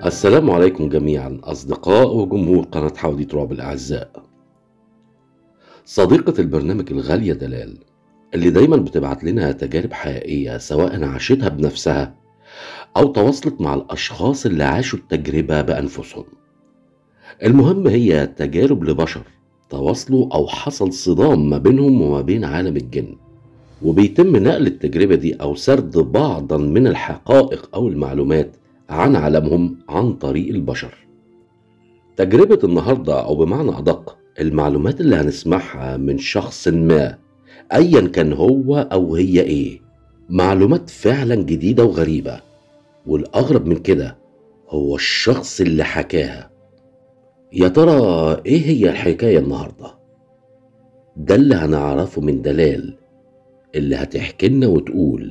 السلام عليكم جميعا أصدقاء وجمهور قناة حوادي تراب الأعزاء صديقة البرنامج الغالية دلال اللي دايما بتبعت لنا تجارب حقيقية سواء عاشتها بنفسها أو تواصلت مع الأشخاص اللي عاشوا التجربة بأنفسهم المهم هي تجارب لبشر تواصلوا أو حصل صدام ما بينهم وما بين عالم الجن وبيتم نقل التجربة دي أو سرد بعضا من الحقائق أو المعلومات عن عالمهم عن طريق البشر تجربة النهاردة أو بمعنى أدق المعلومات اللي هنسمعها من شخص ما أيا كان هو أو هي إيه معلومات فعلا جديدة وغريبة والأغرب من كده هو الشخص اللي حكاها يا ترى إيه هي الحكاية النهاردة ده اللي هنعرفه من دلال اللي هتحكي لنا وتقول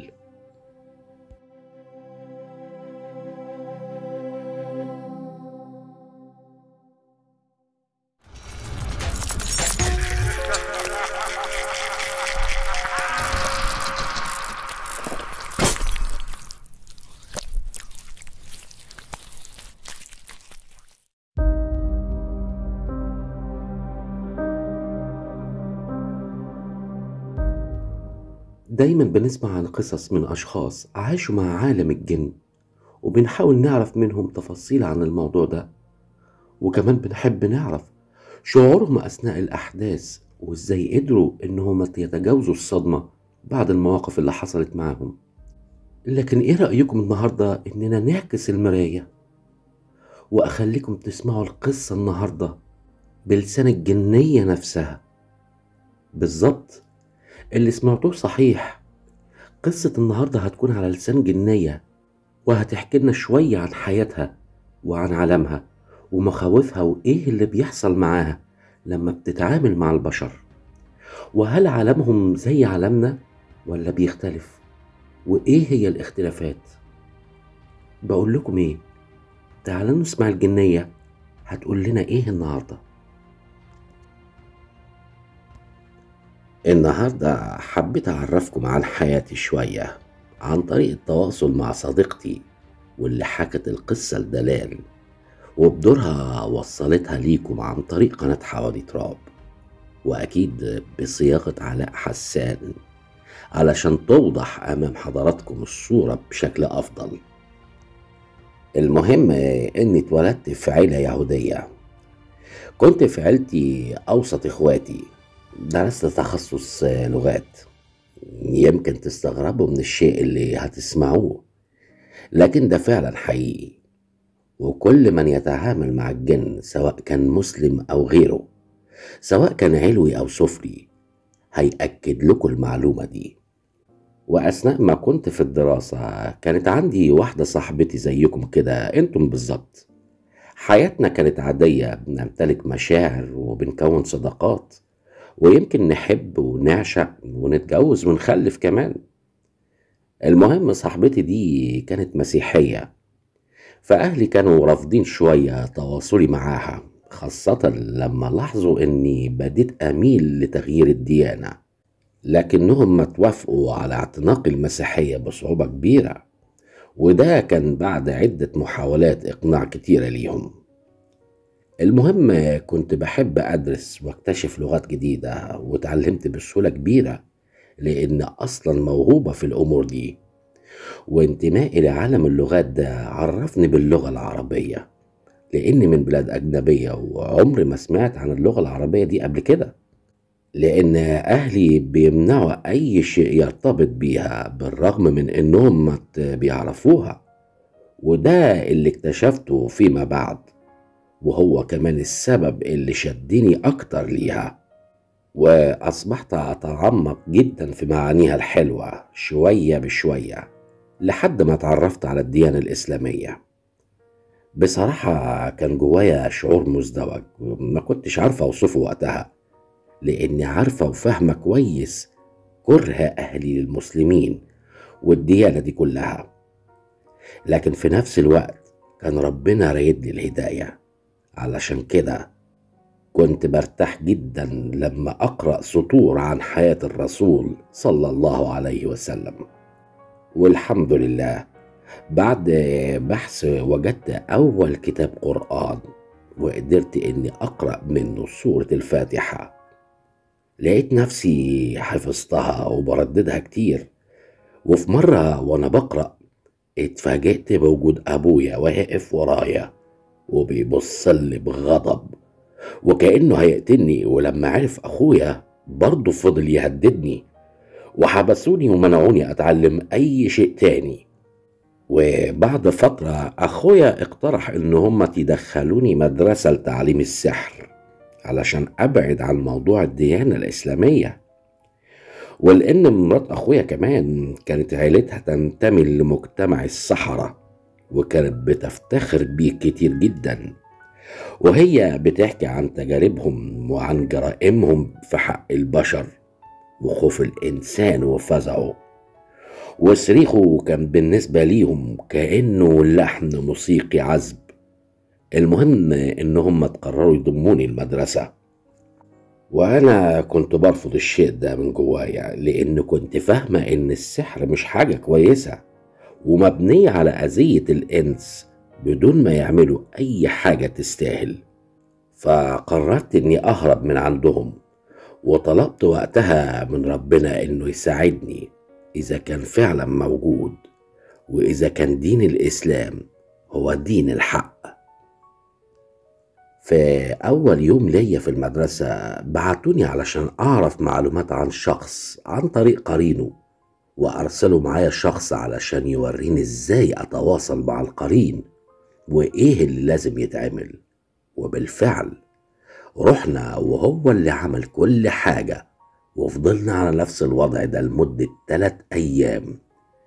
دايما بنسمع عن قصص من أشخاص عاشوا مع عالم الجن وبنحاول نعرف منهم تفاصيل عن الموضوع ده وكمان بنحب نعرف شعورهم أثناء الأحداث وإزاي قدروا إنهم يتجاوزوا الصدمة بعد المواقف اللي حصلت معاهم لكن إيه رأيكم النهاردة إننا نعكس المراية وأخليكم تسمعوا القصة النهاردة بلسان الجنية نفسها بالظبط اللي سمعتوه صحيح قصة النهاردة هتكون على لسان جنية وهتحكي لنا شوية عن حياتها وعن عالمها ومخاوفها وإيه اللي بيحصل معاها لما بتتعامل مع البشر وهل عالمهم زي عالمنا ولا بيختلف وإيه هي الاختلافات بقول لكم إيه تعالوا نسمع الجنية هتقول لنا إيه النهارده النهاردة حبيت أعرفكم عن حياتي شوية عن طريق التواصل مع صديقتي واللي حكت القصة لدلال وبدورها وصلتها ليكم عن طريق قناة حوادي تراب وأكيد بصياغة علاء حسان علشان توضح أمام حضراتكم الصورة بشكل أفضل المهم إني اتولدت في عيلة يهودية كنت في عيلتي أوسط إخواتي درست تخصص لغات يمكن تستغربوا من الشيء اللي هتسمعوه لكن ده فعلا حقيقي وكل من يتعامل مع الجن سواء كان مسلم أو غيره سواء كان علوي أو سفلي هيأكد لكم المعلومة دي وأثناء ما كنت في الدراسة كانت عندي واحدة صاحبتي زيكم كده انتم بالظبط حياتنا كانت عادية بنمتلك مشاعر وبنكون صداقات ويمكن نحب ونعشق ونتجوز ونخلف كمان المهم صاحبتي دي كانت مسيحية فأهلي كانوا رافضين شوية تواصلي معاها خاصة لما لاحظوا إني بديت أميل لتغيير الديانة لكنهم ما توافقوا على اعتناق المسيحية بصعوبة كبيرة وده كان بعد عدة محاولات إقناع كتيرة ليهم المهم كنت بحب أدرس واكتشف لغات جديدة واتعلمت بسهولة كبيرة لأن أصلا موهوبة في الأمور دي وانتمائي لعالم اللغات ده عرفني باللغة العربية لأني من بلاد أجنبية وعمري ما سمعت عن اللغة العربية دي قبل كده لأن أهلي بيمنعوا أي شيء يرتبط بيها بالرغم من إنهم ما بيعرفوها وده اللي اكتشفته فيما بعد وهو كمان السبب اللي شدني أكتر ليها وأصبحت أتعمق جدا في معانيها الحلوة شوية بشوية لحد ما اتعرفت على الديانة الإسلامية بصراحة كان جوايا شعور مزدوج ما كنتش عارفة أوصفه وقتها لأني عارفة وفاهمة كويس كره أهلي للمسلمين والديانة دي كلها لكن في نفس الوقت كان ربنا رايد لي الهدايه علشان كده كنت برتاح جدا لما أقرأ سطور عن حياة الرسول صلى الله عليه وسلم والحمد لله بعد بحث وجدت أول كتاب قرآن وقدرت إني أقرأ منه سورة الفاتحة لقيت نفسي حفظتها وبرددها كتير وفي مرة وأنا بقرأ اتفاجئت بوجود أبويا واقف ورايا وبيبصلي بغضب وكأنه هيقتلني ولما عرف أخويا برضه فضل يهددني وحبسوني ومنعوني أتعلم أي شيء تاني وبعد فترة أخويا اقترح إن هما يدخلوني مدرسة لتعليم السحر علشان أبعد عن موضوع الديانة الإسلامية ولأن مرات أخويا كمان كانت عيلتها تنتمي لمجتمع السحرة وكانت بتفتخر بيه كتير جدا وهي بتحكي عن تجاربهم وعن جرائمهم في حق البشر وخوف الإنسان وفزعه وصريخه كان بالنسبة ليهم كأنه لحن موسيقي عذب المهم إنهم تقرروا يضموني المدرسة وأنا كنت برفض الشيء ده من جوايا لأن كنت فاهمة إن السحر مش حاجة كويسة ومبنية على أذية الإنس بدون ما يعملوا أي حاجة تستاهل فقررت إني أهرب من عندهم وطلبت وقتها من ربنا إنه يساعدني إذا كان فعلا موجود وإذا كان دين الإسلام هو دين الحق في أول يوم ليا في المدرسة بعتوني علشان أعرف معلومات عن شخص عن طريق قرينه وأرسلوا معايا شخص علشان يوريني إزاي أتواصل مع القرين وإيه اللي لازم يتعمل وبالفعل رحنا وهو اللي عمل كل حاجة وفضلنا على نفس الوضع ده لمدة تلات أيام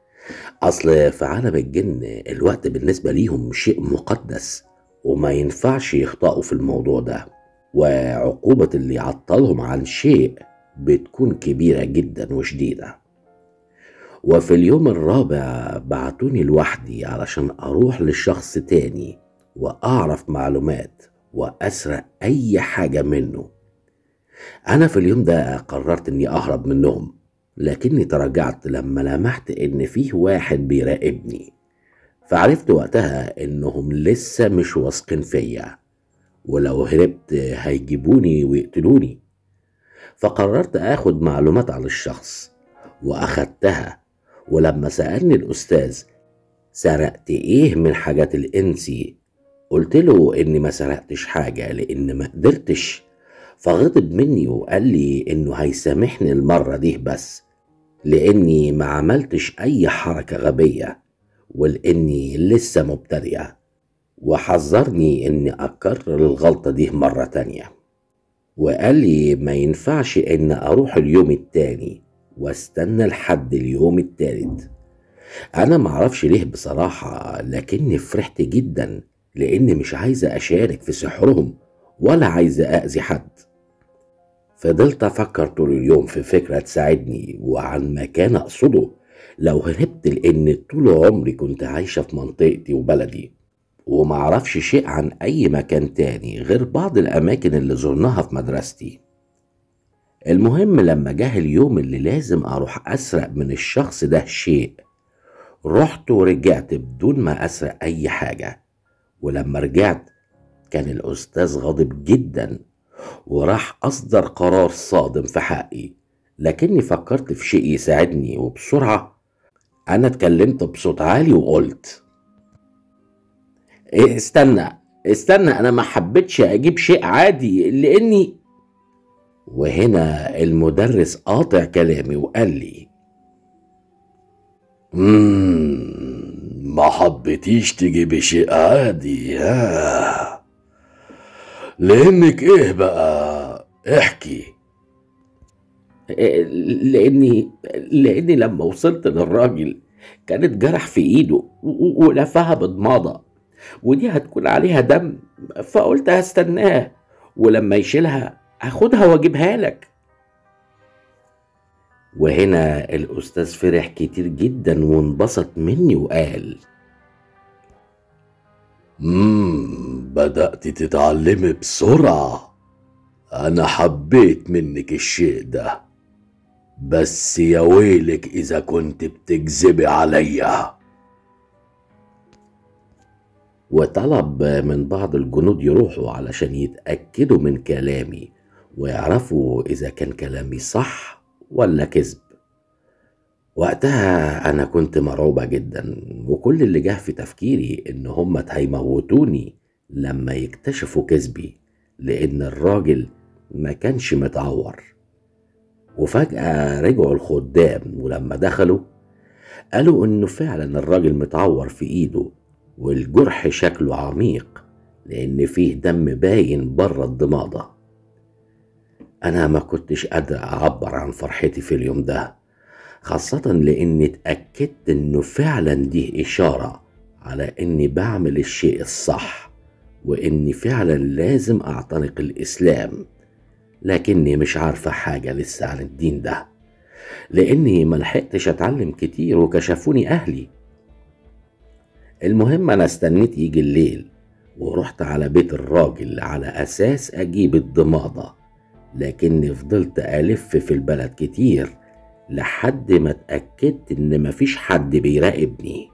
أصل في عالم الجن الوقت بالنسبة ليهم شيء مقدس وما ينفعش يخطئوا في الموضوع ده وعقوبة اللي يعطلهم عن شيء بتكون كبيرة جدا وشديدة وفي اليوم الرابع بعتوني لوحدي علشان أروح لشخص تاني وأعرف معلومات وأسرق أي حاجة منه أنا في اليوم ده قررت إني أهرب منهم لكني تراجعت لما لمحت إن فيه واحد بيراقبني فعرفت وقتها إنهم لسه مش واثقين فيا ولو هربت هيجيبوني ويقتلوني فقررت آخد معلومات عن الشخص وأخدتها ولما سألني الأستاذ سرقت إيه من حاجات الإنسي قلت له إني ما سرقتش حاجة لأن ما قدرتش فغضب مني وقال لي إنه هيسامحني المرة دي بس لأني ما عملتش أي حركة غبية ولأني لسه مبتدئة وحذرني إني أكرر الغلطة دي مرة تانية وقال لي ما ينفعش إن أروح اليوم التاني واستنى لحد اليوم التالت أنا معرفش ليه بصراحة لكني فرحت جدا لأني مش عايزة أشارك في سحرهم ولا عايزة أذي حد فضلت أفكر طول اليوم في فكرة تساعدني وعن مكان أقصده لو هربت لأن طول عمري كنت عايشة في منطقتي وبلدي ومعرفش شيء عن أي مكان تاني غير بعض الأماكن اللي زرناها في مدرستي المهم لما جه اليوم اللي لازم أروح أسرق من الشخص ده شيء رحت ورجعت بدون ما أسرق أي حاجة ولما رجعت كان الأستاذ غاضب جدا وراح أصدر قرار صادم في حقي لكني فكرت في شيء يساعدني وبسرعة أنا اتكلمت بصوت عالي وقلت إيه استنى استنى أنا ما حبيتش أجيب شيء عادي لأني وهنا المدرس قاطع كلامي وقال لي مم، ما حبيتيش تجيبي شيء عادي ها لانك ايه بقى احكي لاني لاني لما وصلت للراجل كانت جرح في ايده و- و- ولفها بضماده ودي هتكون عليها دم فقلت هستناه ولما يشيلها هاخدها واجيبها لك وهنا الاستاذ فرح كتير جدا وانبسط مني وقال مم بدأت تتعلمي بسرعة أنا حبيت منك الشيء ده بس يا ويلك إذا كنت بتكذبي عليا وطلب من بعض الجنود يروحوا علشان يتأكدوا من كلامي ويعرفوا إذا كان كلامي صح ولا كذب وقتها أنا كنت مرعوبة جدا وكل اللي جه في تفكيري إن هما هيموتوني لما يكتشفوا كذبي لأن الراجل ما كانش متعور وفجأة رجعوا الخدام ولما دخلوا قالوا إنه فعلا الراجل متعور في إيده والجرح شكله عميق لأن فيه دم باين بره الضمادة أنا ما كنتش قادر أعبر عن فرحتي في اليوم ده خاصة لأني اتأكدت إنه فعلا دي إشارة على إني بعمل الشيء الصح وإني فعلا لازم أعتنق الإسلام لكني مش عارفة حاجة لسه عن الدين ده لأني ملحقتش أتعلم كتير وكشفوني أهلي المهم أنا استنيت يجي الليل ورحت على بيت الراجل على أساس أجيب الضمادة لكني فضلت ألف في البلد كتير لحد ما اتأكدت إن مفيش حد بيراقبني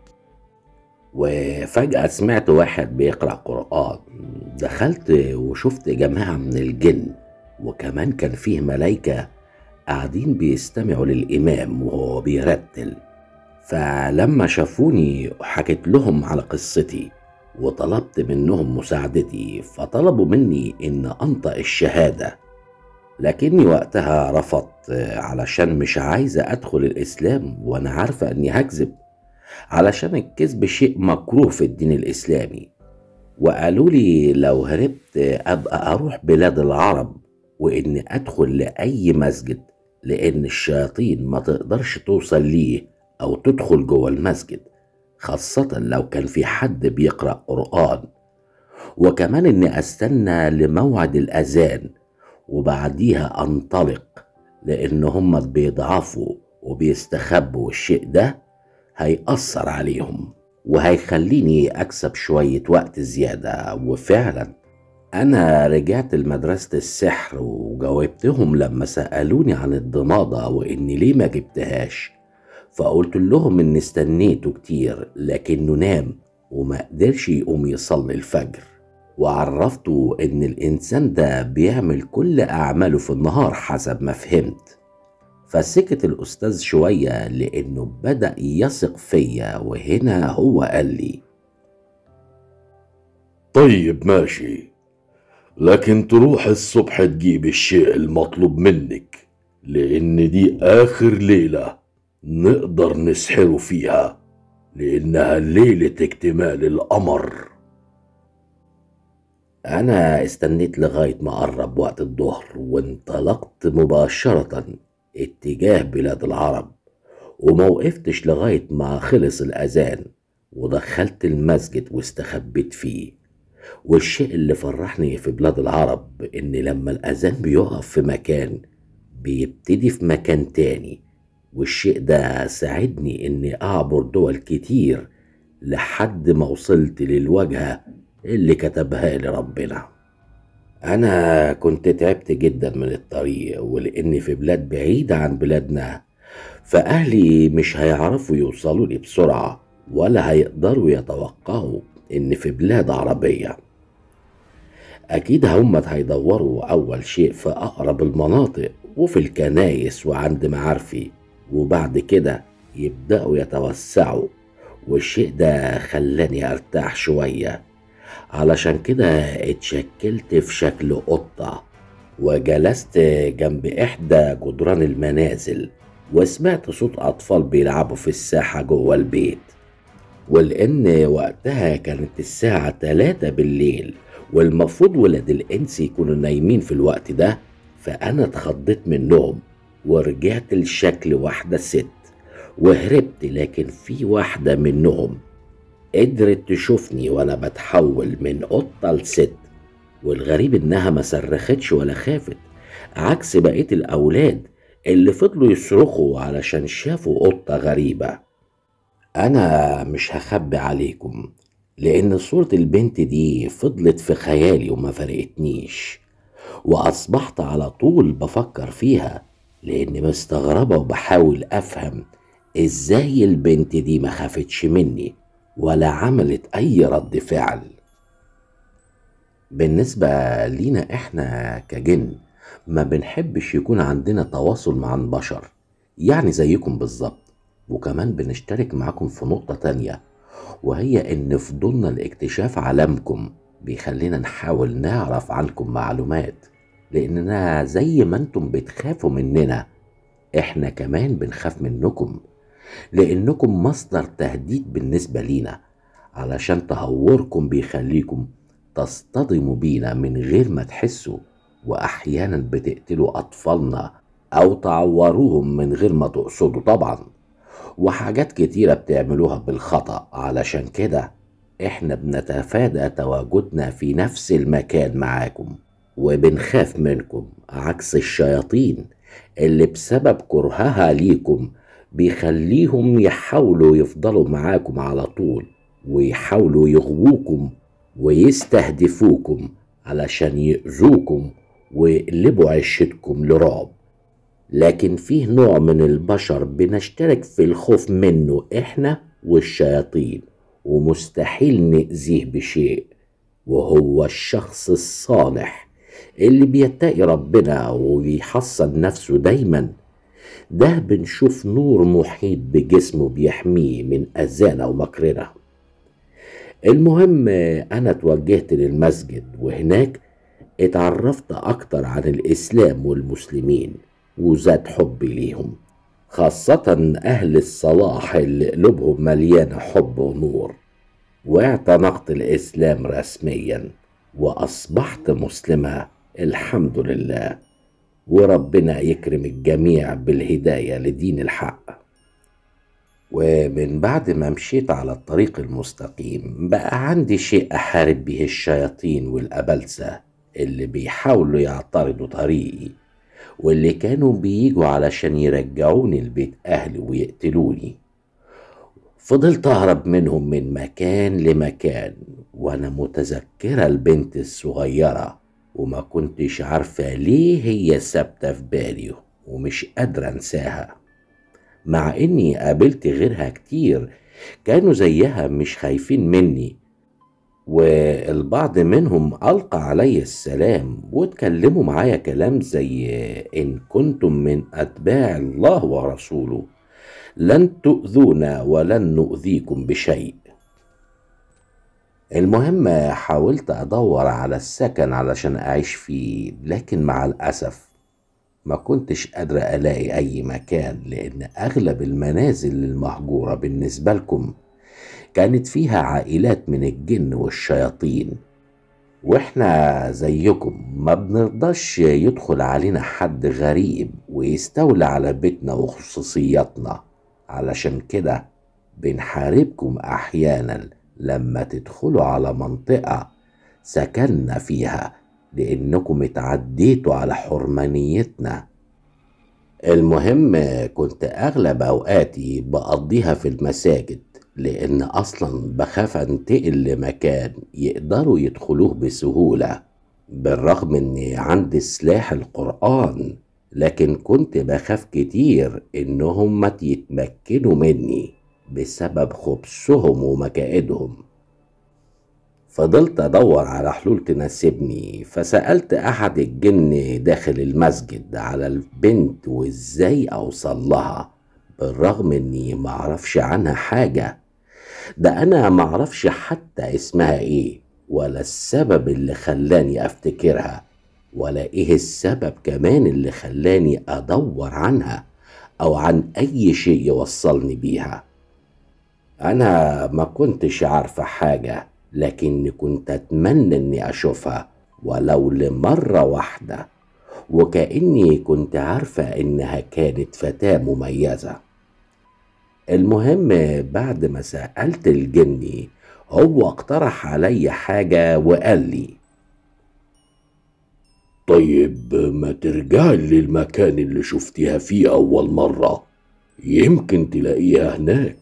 وفجأة سمعت واحد بيقرأ قرآن دخلت وشفت جماعة من الجن وكمان كان فيه ملايكة قاعدين بيستمعوا للإمام وهو بيرتل فلما شافوني حكيت لهم على قصتي وطلبت منهم مساعدتي فطلبوا مني إن أنطق الشهادة لكني وقتها رفضت علشان مش عايزة أدخل الإسلام وأنا عارفة إني هكذب علشان الكذب شيء مكروه في الدين الإسلامي وقالوا لي لو هربت أبقى أروح بلاد العرب وإني أدخل لأي مسجد لأن الشياطين ما تقدرش توصل ليه أو تدخل جوه المسجد خاصة لو كان في حد بيقرأ قرآن وكمان إني أستنى لموعد الأذان وبعديها أنطلق لأن هما بيضعفوا وبيستخبوا الشيء ده هيأثر عليهم وهيخليني أكسب شوية وقت زيادة وفعلا أنا رجعت لمدرسة السحر وجاوبتهم لما سألوني عن الضمادة وإني ليه ما جبتهاش فقلت لهم إني استنيته كتير لكنه نام وما قدرش يقوم يصلي الفجر وعرفته إن الإنسان ده بيعمل كل أعماله في النهار حسب ما فهمت فسكت الأستاذ شوية لأنه بدأ يثق فيا وهنا هو قال لي طيب ماشي لكن تروح الصبح تجيب الشيء المطلوب منك لأن دي آخر ليلة نقدر نسحره فيها لأنها ليلة اكتمال القمر أنا استنيت لغاية ما قرب وقت الظهر وانطلقت مباشرة اتجاه بلاد العرب وما وقفتش لغاية ما خلص الأذان ودخلت المسجد واستخبيت فيه والشيء اللي فرحني في بلاد العرب إن لما الأذان بيقف في مكان بيبتدي في مكان تاني والشيء ده ساعدني إني أعبر دول كتير لحد ما وصلت للوجهة اللي كتبها لي ربنا أنا كنت تعبت جدا من الطريق ولأني في بلاد بعيدة عن بلادنا فأهلي مش هيعرفوا يوصلوا لي بسرعة ولا هيقدروا يتوقعوا إن في بلاد عربية أكيد هم هيدوروا أول شيء في أقرب المناطق وفي الكنايس وعند معارفي وبعد كده يبدأوا يتوسعوا والشيء ده خلاني أرتاح شوية علشان كده اتشكلت في شكل قطة وجلست جنب إحدى جدران المنازل وسمعت صوت أطفال بيلعبوا في الساحة جوه البيت ولأن وقتها كانت الساعة تلاتة بالليل والمفروض ولاد الإنس يكونوا نايمين في الوقت ده فأنا اتخضيت منهم ورجعت لشكل واحدة ست وهربت لكن في واحدة منهم قدرت تشوفني وأنا بتحول من قطة لست والغريب إنها ما صرختش ولا خافت عكس بقية الأولاد اللي فضلوا يصرخوا علشان شافوا قطة غريبة أنا مش هخبي عليكم لأن صورة البنت دي فضلت في خيالي وما فرقتنيش وأصبحت على طول بفكر فيها لأني مستغربة وبحاول أفهم إزاي البنت دي ما خافتش مني ولا عملت أي رد فعل بالنسبة لينا إحنا كجن ما بنحبش يكون عندنا تواصل مع البشر يعني زيكم بالظبط وكمان بنشترك معاكم في نقطة تانية وهي إن فضولنا لاكتشاف عالمكم بيخلينا نحاول نعرف عنكم معلومات لأننا زي ما انتم بتخافوا مننا احنا كمان بنخاف منكم لأنكم مصدر تهديد بالنسبة لينا علشان تهوركم بيخليكم تصطدموا بينا من غير ما تحسوا وأحيانا بتقتلوا أطفالنا أو تعوروهم من غير ما تقصدوا طبعا وحاجات كتيرة بتعملوها بالخطأ علشان كده احنا بنتفادى تواجدنا في نفس المكان معاكم وبنخاف منكم عكس الشياطين اللي بسبب كرهها ليكم بيخليهم يحاولوا يفضلوا معاكم على طول ويحاولوا يغووكم ويستهدفوكم علشان يأذوكم ويقلبوا عيشتكم لرعب لكن فيه نوع من البشر بنشترك في الخوف منه احنا والشياطين ومستحيل نأذيه بشيء وهو الشخص الصالح اللي بيتقي ربنا وبيحصن نفسه دايما ده بنشوف نور محيط بجسمه بيحميه من أذانا ومكرنا المهم أنا توجهت للمسجد وهناك اتعرفت أكتر عن الإسلام والمسلمين وزاد حبي ليهم خاصة أهل الصلاح اللي قلوبهم مليانة حب ونور واعتنقت الإسلام رسميا وأصبحت مسلمة الحمد لله وربنا يكرم الجميع بالهداية لدين الحق ومن بعد ما مشيت على الطريق المستقيم بقى عندي شيء أحارب به الشياطين والأبلسة اللي بيحاولوا يعترضوا طريقي واللي كانوا بييجوا علشان يرجعوني البيت أهلي ويقتلوني فضلت أهرب منهم من مكان لمكان وأنا متذكرة البنت الصغيرة وما كنتش عارفة ليه هي ثابتة في بالي ومش قادرة أنساها مع إني قابلت غيرها كتير كانوا زيها مش خايفين مني والبعض منهم ألقى علي السلام واتكلموا معايا كلام زي إن كنتم من أتباع الله ورسوله لن تؤذونا ولن نؤذيكم بشيء المهم حاولت أدور على السكن علشان أعيش فيه لكن مع الأسف ما كنتش قادرة ألاقي أي مكان لأن أغلب المنازل المهجورة بالنسبة لكم كانت فيها عائلات من الجن والشياطين واحنا زيكم ما بنرضاش يدخل علينا حد غريب ويستولى على بيتنا وخصوصياتنا علشان كده بنحاربكم احيانا لما تدخلوا على منطقة سكننا فيها لانكم اتعديتوا على حرمانيتنا المهم كنت اغلب اوقاتي بقضيها في المساجد لأن أصلا بخاف أنتقل لمكان يقدروا يدخلوه بسهولة بالرغم إني عندي سلاح القرآن لكن كنت بخاف كتير إنهم ما يتمكنوا مني بسبب خبثهم ومكائدهم فضلت أدور على حلول تناسبني فسألت أحد الجن داخل المسجد على البنت وإزاي أوصل لها بالرغم إني معرفش عنها حاجة ده انا معرفش حتى اسمها ايه ولا السبب اللي خلاني افتكرها ولا ايه السبب كمان اللي خلاني ادور عنها او عن اي شيء يوصلني بيها انا ما كنتش عارفة حاجة لكني كنت اتمنى اني اشوفها ولو لمرة واحدة وكأني كنت عارفة انها كانت فتاة مميزة المهم بعد ما سألت الجني هو اقترح علي حاجة وقال لي طيب ما ترجعي للمكان اللي شفتيها فيه أول مرة يمكن تلاقيها هناك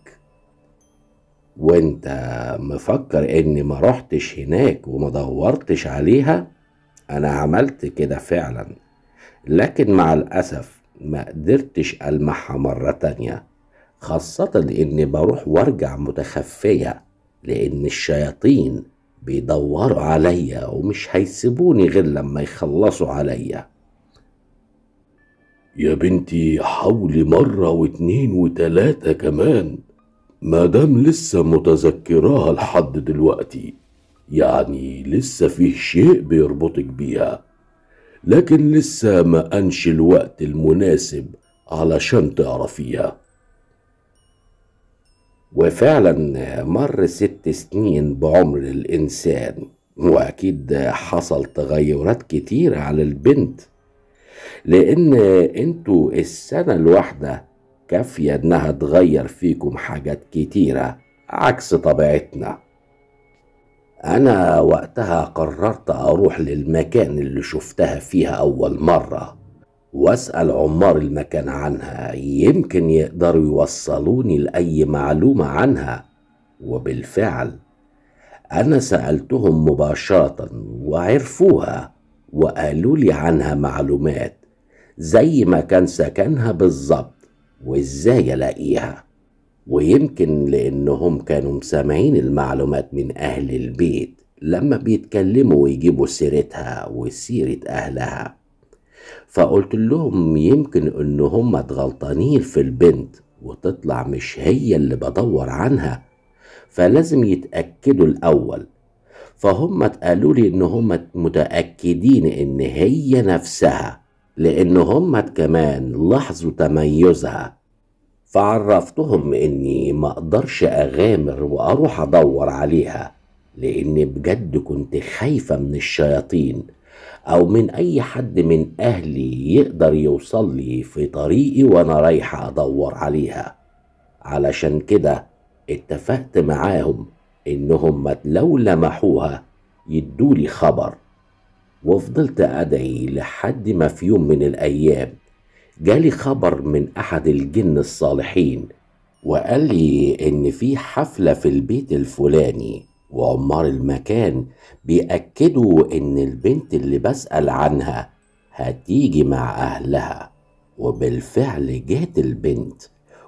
وانت مفكر اني ما رحتش هناك وما دورتش عليها انا عملت كده فعلا لكن مع الاسف ما قدرتش المحها مرة تانية خاصة إني بروح وارجع متخفية لأن الشياطين بيدوروا عليا ومش هيسيبوني غير لما يخلصوا عليا يا بنتي حاولي مرة واتنين وتلاتة كمان مادام لسه متذكراها لحد دلوقتي يعني لسه فيه شيء بيربطك بيها لكن لسه ما أنش الوقت المناسب علشان تعرفيها وفعلا مر ست سنين بعمر الإنسان وأكيد حصل تغيرات كتيرة على البنت لأن انتوا السنة الواحدة كافية إنها تغير فيكم حاجات كتيرة عكس طبيعتنا أنا وقتها قررت أروح للمكان اللي شفتها فيها أول مرة وأسأل عمار المكان عنها يمكن يقدروا يوصلوني لأي معلومة عنها وبالفعل أنا سألتهم مباشرة وعرفوها وقالوا لي عنها معلومات زي ما كان سكنها بالظبط وإزاي ألاقيها ويمكن لأنهم كانوا مسامعين المعلومات من أهل البيت لما بيتكلموا ويجيبوا سيرتها وسيرة أهلها فقلت لهم يمكن إن هم غلطانين في البنت وتطلع مش هي اللي بدور عنها فلازم يتأكدوا الأول فهم قالوا لي إن هم متأكدين إن هي نفسها لأن هم كمان لاحظوا تميزها فعرفتهم اني ما اقدرش اغامر واروح ادور عليها لاني بجد كنت خايفة من الشياطين او من اي حد من اهلي يقدر يوصل لي في طريقي وانا رايحة ادور عليها علشان كده اتفقت معاهم انهم لو لمحوها يدولي خبر وفضلت ادعي لحد ما في يوم من الايام جالي خبر من أحد الجن الصالحين وقال لي إن في حفلة في البيت الفلاني وعمار المكان بيأكدوا إن البنت اللي بسأل عنها هتيجي مع أهلها وبالفعل جات البنت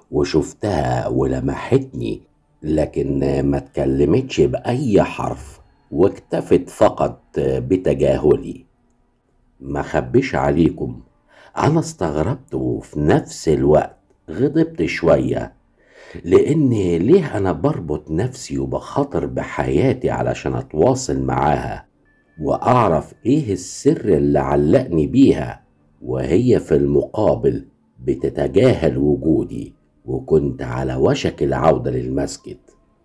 وشفتها ولمحتني لكن ما اتكلمتش بأي حرف واكتفت فقط بتجاهلي ما خبيش عليكم أنا استغربت وفي نفس الوقت غضبت شوية لأن ليه أنا بربط نفسي وبخاطر بحياتي علشان أتواصل معاها وأعرف إيه السر اللي علقني بيها وهي في المقابل بتتجاهل وجودي وكنت على وشك العودة للمسجد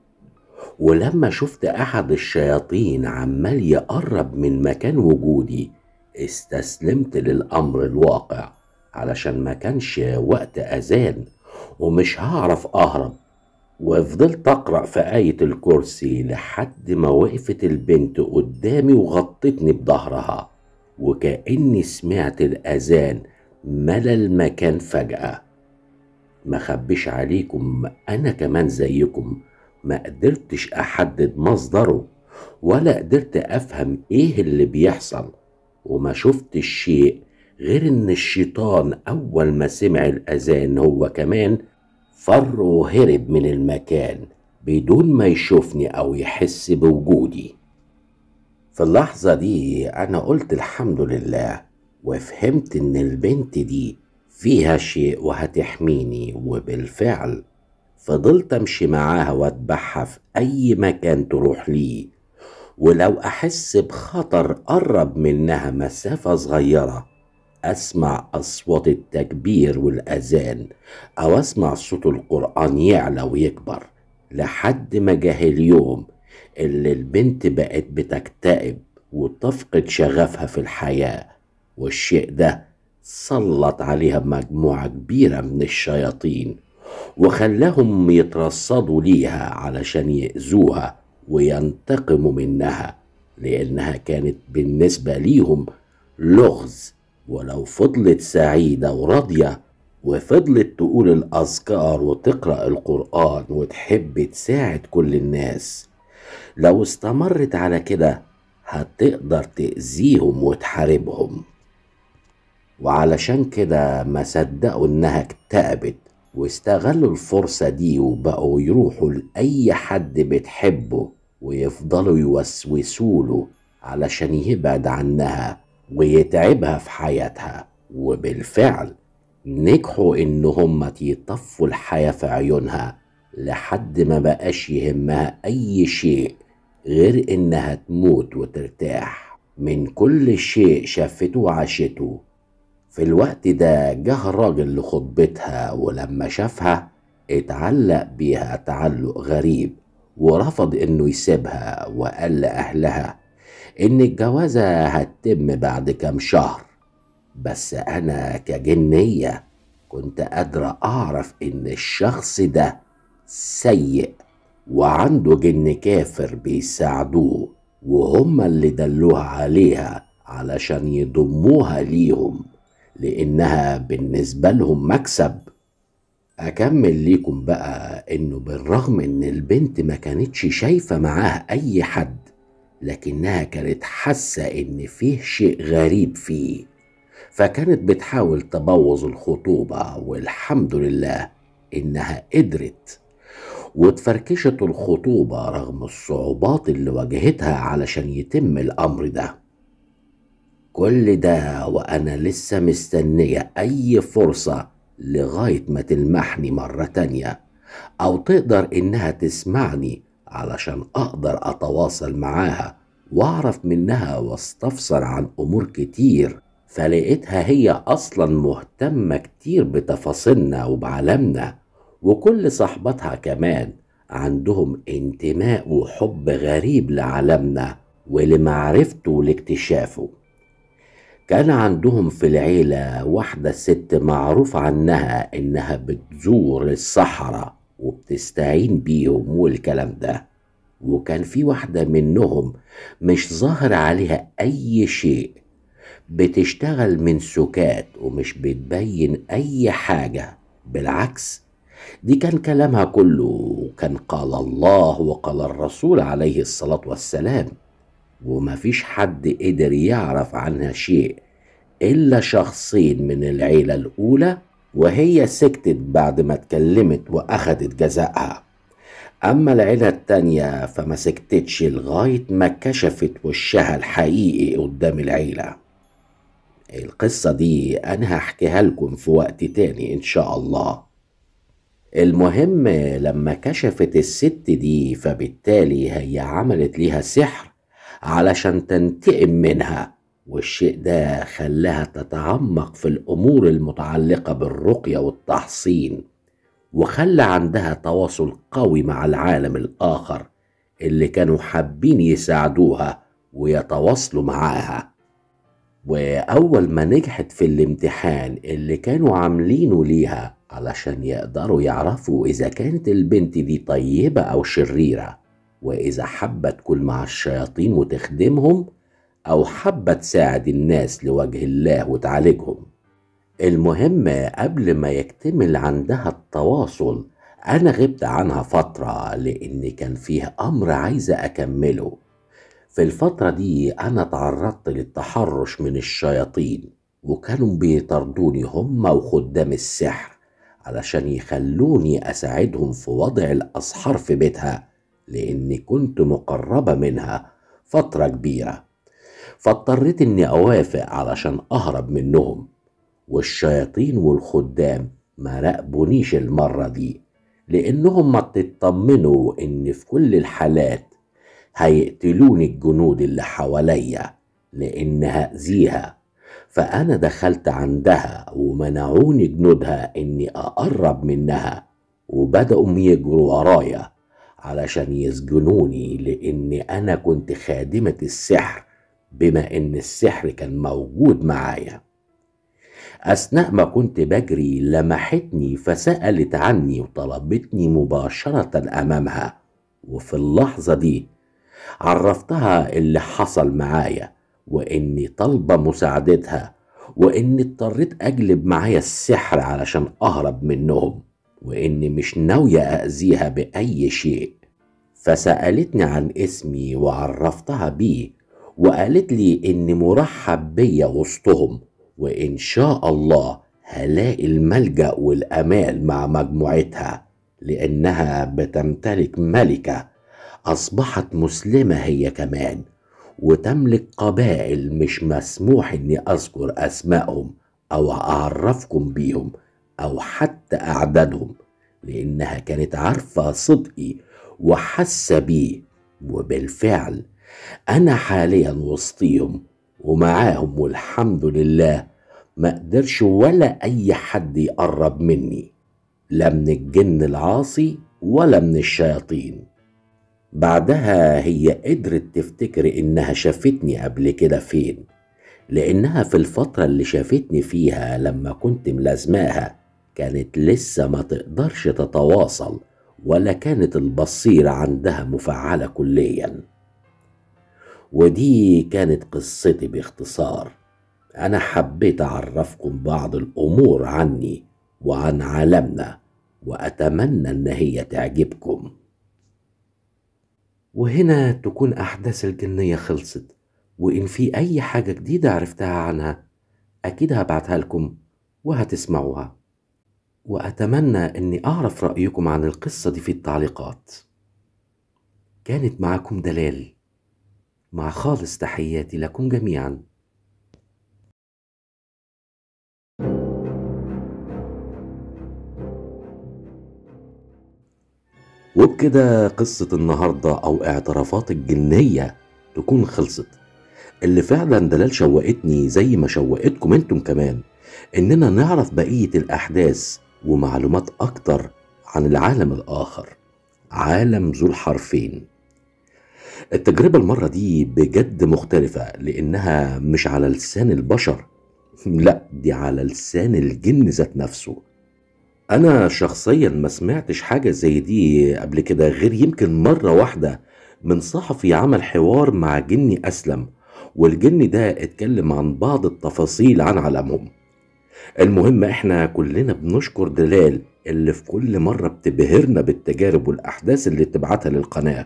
ولما شفت أحد الشياطين عمال يقرب من مكان وجودي استسلمت للأمر الواقع علشان ما كانش وقت أذان ومش هعرف أهرب وفضلت أقرأ في آية الكرسي لحد ما وقفت البنت قدامي وغطتني بظهرها وكأني سمعت الأذان ملا المكان فجأة ما خبيش عليكم أنا كمان زيكم ما قدرتش أحدد مصدره ولا قدرت أفهم إيه اللي بيحصل وما شفتش شيء غير ان الشيطان اول ما سمع الاذان هو كمان فر وهرب من المكان بدون ما يشوفني او يحس بوجودي في اللحظة دي انا قلت الحمد لله وفهمت ان البنت دي فيها شيء وهتحميني وبالفعل فضلت امشي معاها واتبعها في اي مكان تروح ليه ولو أحس بخطر قرب منها مسافة صغيرة أسمع أصوات التكبير والأذان أو أسمع صوت القرآن يعلى ويكبر لحد ما جه اليوم اللي البنت بقت بتكتئب وتفقد شغفها في الحياة والشيء ده سلط عليها مجموعة كبيرة من الشياطين وخلاهم يترصدوا ليها علشان يأذوها وينتقموا منها لأنها كانت بالنسبة ليهم لغز ولو فضلت سعيدة وراضية وفضلت تقول الأذكار وتقرأ القرآن وتحب تساعد كل الناس لو استمرت على كده هتقدر تأذيهم وتحاربهم وعلشان كده ما صدقوا إنها اكتئبت واستغلوا الفرصة دي وبقوا يروحوا لأي حد بتحبه ويفضلوا يوسوسوله علشان يبعد عنها ويتعبها في حياتها وبالفعل نجحوا إن هما يطفوا الحياة في عيونها لحد ما بقاش يهمها أي شيء غير إنها تموت وترتاح من كل شيء شافته وعاشته في الوقت ده جه الراجل لخطبتها ولما شافها اتعلق بيها تعلق غريب ورفض انه يسيبها وقال لأهلها ان الجوازة هتتم بعد كام شهر بس انا كجنية كنت قادرة اعرف ان الشخص ده سيء وعنده جن كافر بيساعدوه وهم اللي دلوها عليها علشان يضموها ليهم لانها بالنسبة لهم مكسب اكمل ليكم بقى انه بالرغم ان البنت ما كانتش شايفة معاها اي حد لكنها كانت حاسة ان فيه شيء غريب فيه فكانت بتحاول تبوظ الخطوبة والحمد لله انها قدرت واتفركشت الخطوبة رغم الصعوبات اللي واجهتها علشان يتم الامر ده كل ده وانا لسه مستنية اي فرصة لغاية ما تلمحني مرة تانية او تقدر انها تسمعني علشان اقدر اتواصل معاها واعرف منها واستفسر عن امور كتير فلقيتها هي اصلا مهتمة كتير بتفاصيلنا وبعالمنا وكل صحباتها كمان عندهم انتماء وحب غريب لعالمنا ولمعرفته ولاكتشافه كان عندهم في العيلة واحدة ست معروف عنها إنها بتزور الصحراء وبتستعين بيهم والكلام ده وكان في واحدة منهم مش ظاهر عليها أي شيء بتشتغل من سكات ومش بتبين أي حاجة بالعكس دي كان كلامها كله كان قال الله وقال الرسول عليه الصلاة والسلام ومفيش حد قدر يعرف عنها شيء إلا شخصين من العيلة الأولى وهي سكتت بعد ما اتكلمت وأخدت جزائها أما العيلة التانية فما سكتتش لغاية ما كشفت وشها الحقيقي قدام العيلة القصة دي أنا هحكيها لكم في وقت تاني إن شاء الله المهم لما كشفت الست دي فبالتالي هي عملت ليها سحر علشان تنتقم منها والشيء ده خلاها تتعمق في الأمور المتعلقة بالرقية والتحصين وخلى عندها تواصل قوي مع العالم الآخر اللي كانوا حابين يساعدوها ويتواصلوا معاها وأول ما نجحت في الامتحان اللي كانوا عاملينه ليها علشان يقدروا يعرفوا إذا كانت البنت دي طيبة أو شريرة وإذا حابة تكون مع الشياطين وتخدمهم أو حابة تساعد الناس لوجه الله وتعالجهم المهم قبل ما يكتمل عندها التواصل أنا غبت عنها فترة لأن كان فيه أمر عايزة أكمله في الفترة دي أنا تعرضت للتحرش من الشياطين وكانوا بيطردوني هم وخدام السحر علشان يخلوني أساعدهم في وضع الأسحار في بيتها لأني كنت مقربة منها فترة كبيرة فاضطريت إني أوافق علشان أهرب منهم والشياطين والخدام ما راقبونيش المرة دي لأنهم ما تطمنوا إن في كل الحالات هيقتلوني الجنود اللي حواليا لأن هأذيها فأنا دخلت عندها ومنعوني جنودها إني أقرب منها وبدأوا يجروا ورايا علشان يسجنوني لأن أنا كنت خادمة السحر بما إن السحر كان موجود معايا أثناء ما كنت بجري لمحتني فسألت عني وطلبتني مباشرة أمامها وفي اللحظة دي عرفتها اللي حصل معايا وإني طالبة مساعدتها وإني اضطريت أجلب معايا السحر علشان أهرب منهم وإني مش ناوية أذيها بأي شيء فسألتني عن اسمي وعرفتها بيه وقالت لي إني مرحب بيا وسطهم وإن شاء الله هلاقي الملجأ والأمان مع مجموعتها لأنها بتمتلك ملكة أصبحت مسلمة هي كمان وتملك قبائل مش مسموح إني أذكر أسمائهم أو أعرفكم بيهم أو حتى أعدادهم لأنها كانت عارفة صدقي وحاسة بيه وبالفعل أنا حاليا وسطيهم ومعاهم والحمد لله ما قدرش ولا أي حد يقرب مني لا من الجن العاصي ولا من الشياطين بعدها هي قدرت تفتكر إنها شافتني قبل كده فين لأنها في الفترة اللي شافتني فيها لما كنت ملازماها كانت لسه ما تقدرش تتواصل ولا كانت البصيرة عندها مفعلة كليا ودي كانت قصتي باختصار أنا حبيت أعرفكم بعض الأمور عني وعن عالمنا وأتمنى إن هي تعجبكم وهنا تكون أحداث الجنية خلصت وإن في أي حاجة جديدة عرفتها عنها أكيد هبعتها لكم وهتسمعوها وأتمنى أني أعرف رأيكم عن القصة دي في التعليقات كانت معكم دلال مع خالص تحياتي لكم جميعا وبكده قصة النهاردة أو اعترافات الجنية تكون خلصت اللي فعلا دلال شوقتني زي ما شوقتكم انتم كمان اننا نعرف بقية الاحداث ومعلومات اكتر عن العالم الاخر عالم ذو الحرفين التجربة المرة دي بجد مختلفة لانها مش على لسان البشر لا دي على لسان الجن ذات نفسه انا شخصيا ما سمعتش حاجة زي دي قبل كده غير يمكن مرة واحدة من صحفي عمل حوار مع جني اسلم والجن ده اتكلم عن بعض التفاصيل عن عالمهم المهم احنا كلنا بنشكر دلال اللي في كل مرة بتبهرنا بالتجارب والأحداث اللي بتبعتها للقناة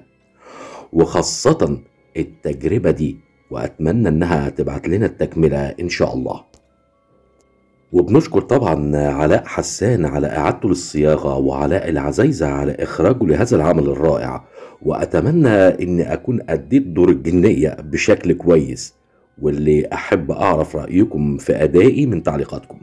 وخاصة التجربة دي وأتمنى إنها تبعت لنا التكملة إن شاء الله وبنشكر طبعا علاء حسان على إعادته للصياغة وعلاء العزيزة على إخراجه لهذا العمل الرائع وأتمنى إني أكون أديت دور الجنية بشكل كويس واللي أحب أعرف رأيكم في أدائي من تعليقاتكم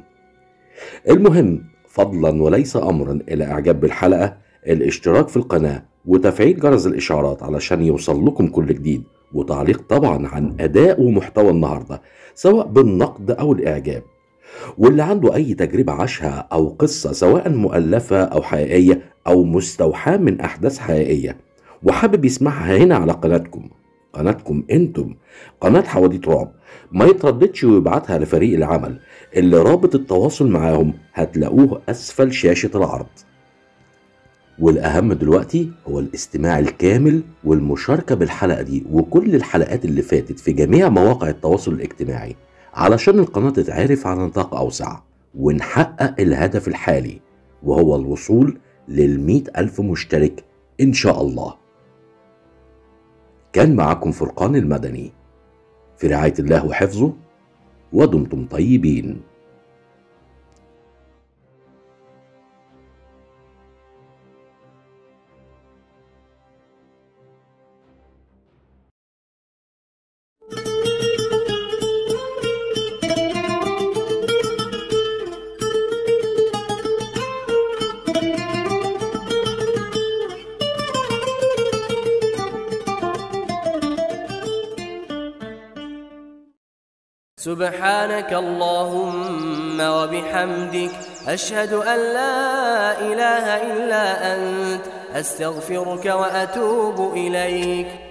المهم فضلا وليس أمرا إلى إعجاب بالحلقة الاشتراك في القناة وتفعيل جرس الإشعارات علشان يوصل لكم كل جديد وتعليق طبعا عن أداء ومحتوى النهاردة سواء بالنقد أو الإعجاب واللي عنده أي تجربة عاشها أو قصة سواء مؤلفة أو حقيقية أو مستوحاة من أحداث حقيقية وحابب يسمعها هنا على قناتكم قناتكم انتم قناة حواديت رعب ما يترددش ويبعتها لفريق العمل اللي رابط التواصل معاهم هتلاقوه أسفل شاشة العرض والأهم دلوقتي هو الاستماع الكامل والمشاركة بالحلقة دي وكل الحلقات اللي فاتت في جميع مواقع التواصل الاجتماعي علشان القناة تتعرف على نطاق أوسع ونحقق الهدف الحالي وهو الوصول للمئة ألف مشترك إن شاء الله كان معكم فرقان المدني في رعاية الله وحفظه ودمتم طيبين سبحانك اللهم وبحمدك أشهد أن لا إله إلا أنت أستغفرك وأتوب إليك